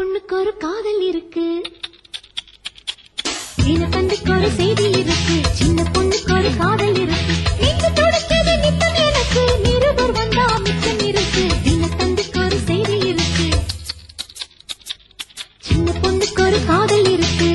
பொண்ணுக்கு ஒரு காதல் இருக்கு தினத்தந்திக்கு ஒரு செய்தி இருக்கு சின்ன பொண்ணுக்கு ஒரு காதல் இருக்கு நெஞ்சு துடிக்குது நித்தம் எனக்கு நிருபர் வந்தா மிச்சம் இருக்கு தினத்தந்திக்கு ஒரு செய்தி இருக்கு சின்ன பொண்ணுக்கு ஒரு காதல் இருக்கு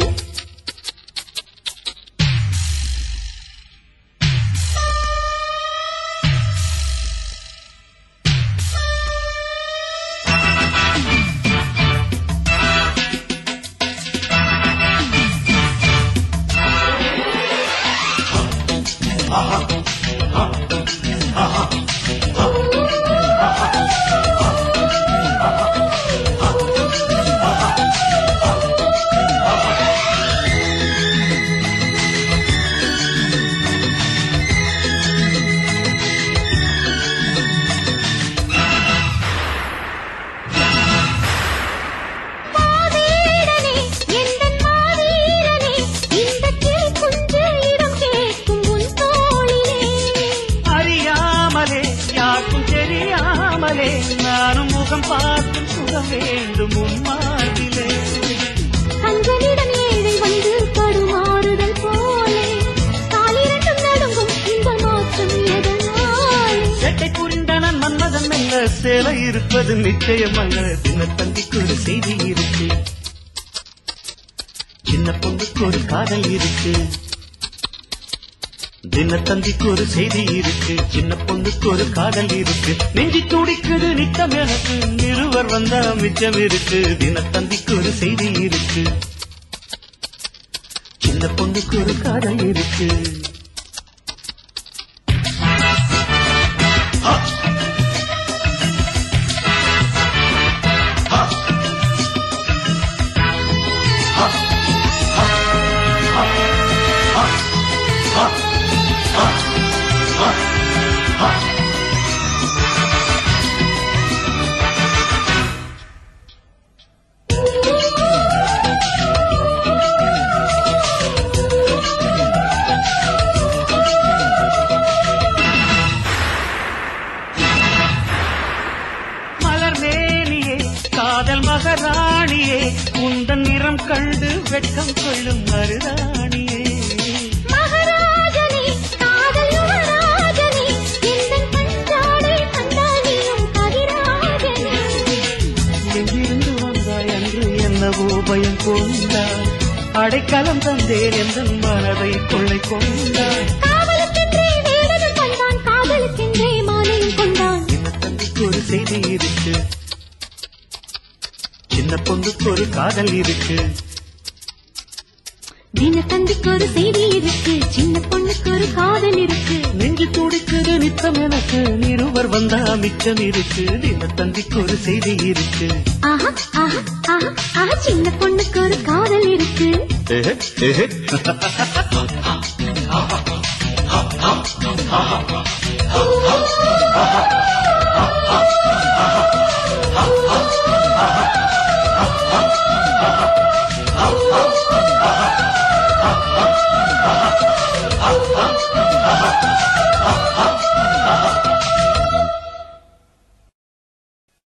மாவீரனே எந்தன் மாவீரனே இந்த கிளி குஞ்சு இடம் கேட்கும் உன் தோளிலே அறியாமலே யாருக்கும் தெரியாமலே நானும் முகம் பார்க்கும் சுகம் வேண்டும் உம்மாதிலே கஞ்சனிடம் ஏழை வந்து தடுமாறுதல் போலே காலிரண்டும் நடுங்கும் இந்த மாற்றம் எதனால் செட்டை புரிந்தனன் மன்மதன் மெல்ல சேலை இருப்பது நிச்சயமல்ல தினத்தந்திக்கு ஒரு செய்தி இருக்கு சின்ன பொண்ணுக்கு ஒரு காதல் இருக்கு தினத்தந்திக்கு ஒரு செய்தி இருக்கு சின்ன பொண்ணுக்கு ஒரு காதல் இருக்கு நெஞ்சி துடிக்குது நித்தம் எனக்கு நிறுவர் வந்தா மிச்சம் இருக்கு தினத்தந்திக்கு ஒரு செய்தி இருக்கு சின்ன பொண்ணுக்கு ஒரு காதல் இருக்கு மலர் மேனியே காதல் மகராணியே உந்தன் நிறம் கண்டு வெட்கம் கொள்ளும் மருதாணியே மகாராஜனே காதல் யுவராஜனே எந்தன் பஞ்சாடை கண்டானியும் கதிராஜனே எங்கிருந்து வந்தாய் அன்று என்னவோ பயம் கொண்டாய் அடைக்கலம் தந்தேன் எந்த மனதை கொள்ளை கொண்டாய் காவலுக்கென்றே வேடனும் கொண்டான் காதலுக்கென்றே மாலையும் கொண்டான் சின்ன தம்பிக்கு ஒரு செய்தி இருக்கு சின்ன பொண்ணுக்கு ஒரு காதல் இருக்கு தினத்தந்திக்கு ஒரு செய்தி இருக்கு சின்ன பொண்ணுக்கு ஒரு காதல் இருக்கு நெஞ்சு துடிக்குது நித்தம் எனக்கு நிருவர் வந்தா மிச்சம் இருக்கு தின தந்திக்கு ஒரு செய்தி இருக்கு ஆஹா ஆஹா ஆஹா ஆஹா சின்ன பொண்ணுக்கு ஒரு காதல் இருக்கு ஏஹே, ஏஹே.